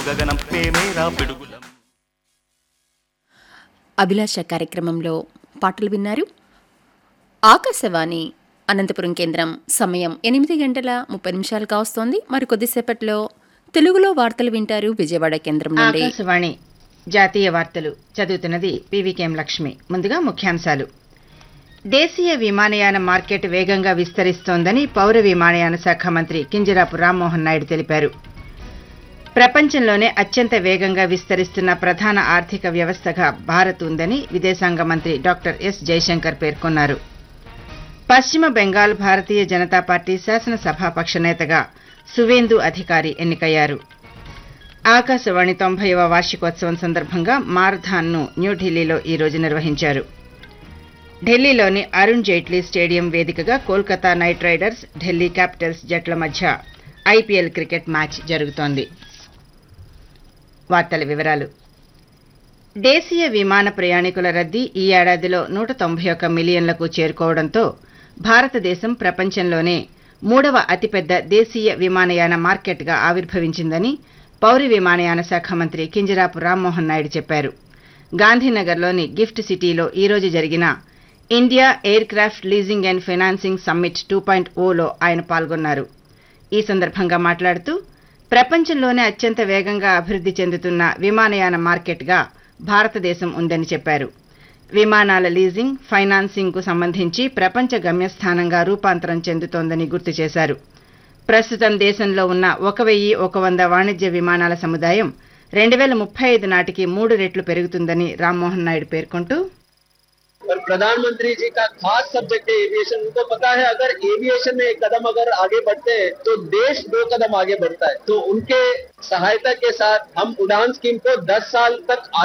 గగనం ప్రేమేరా పిడుగులం అభిలాష కార్యక్రమంలో పాటలు విన్నారు ఆకాశవాణి అనంతపురం కేంద్రం సమయం ఎనిమిది గంటల ముప్పై నిమిషాలు కావస్తోంది మరి కొద్దిసేపట్లో తెలుగులో వార్తలు వింటారు విజయవాడ కేంద్రం నుండి ఆకాశవాణి జాతీయ వార్తలు చదువుతున్నది పీవీకేఎం లక్ష్మి ముందుగా ముఖ్యాంశాలు దేశీయ విమానయాన మార్కెట్ వేగంగా విస్తరిస్తోందని పౌర విమానయాన శాఖ మంత్రి కింజరాపు రామ్మోహన్ నాయుడు తెలిపారు ప్రపంచంలోనే అత్యంత వేగంగా విస్తరిస్తున్న ప్రధాన ఆర్థిక వ్యవస్థగా భారత్ ఉందని విదేశాంగ మంత్రి డాక్టర్ ఎస్ జైశంకర్ పేర్కొన్నారు పశ్చిమ బెంగాల్ భారతీయ జనతా పార్టీ శాసనసభాపక్ష నేతగా సువేందు అధికారి ఎన్నికయ్యారు ఆకాశవాణి తొంభైవ వార్షికోత్సవం సందర్భంగా మారథాన్ను న్యూఢిల్లీలో ఈ రోజు నిర్వహించారు ఢిల్లీలోని అరుణ్ జైట్లీ స్టేడియం వేదికగా Kolkata Knight Riders Delhi Capitals జట్ల మధ్య ఐపీఎల్ క్రికెట్ మ్యాచ్ జరుగుతోంది వార్తల వివరాలు దేశీయ విమాన ప్రయాణికుల రద్దీ ఈ ఏడాదిలో నూట తొంభై ఒక్క మిలియన్లకు చేరుకోవడంతో భారతదేశం ప్రపంచంలోనే మూడవ అతిపెద్ద దేశీయ విమానయాన మార్కెట్గా ఆవిర్భవించిందని పౌర విమానయాన శాఖ మంత్రి కింజరాపు రామ్మోహన్ నాయుడు చెప్పారు గాంధీనగర్లోని గిఫ్ట్ సిటీలో ఈ రోజు జరిగిన India aircraft leasing and financing summit two point ఓలో ఆయన పాల్గొన్నారు ఈ సందర్భంగా మాట్లాడుతూ ప్రపంచంలోనే అత్యంత వేగంగా అభివృద్ధి చెందుతున్న విమానయాన మార్కెట్గా భారతదేశం ఉందని చెప్పారు విమానాల లీజింగ్ ఫైనాన్సింగ్ కు సంబంధించి ప్రపంచ గమ్యస్థానంగా రూపాంతరం చెందుతోందని గుర్తు చేశారు ప్రస్తుతం దేశంలో ఉన్న ఒక వెయ్యి ఒక వంద వాణిజ్య విమానాల సముదాయం రెండు వేల ముప్పై ఐదు నాటికి మూడు రెట్లు పెరుగుతుందని రామ్మోహన్ నాయుడు పేర్కొంటూ और प्रधानमंत्री जी का खास सब्जेक्ट है एविएशन उनको पता है अगर एविएशन में एक कदम अगर आगे बढ़ते हैं तो देश दो कदम आगे बढ़ता है तो उनके सहायता के साथ हम उड़ान स्कीम को 10 साल तक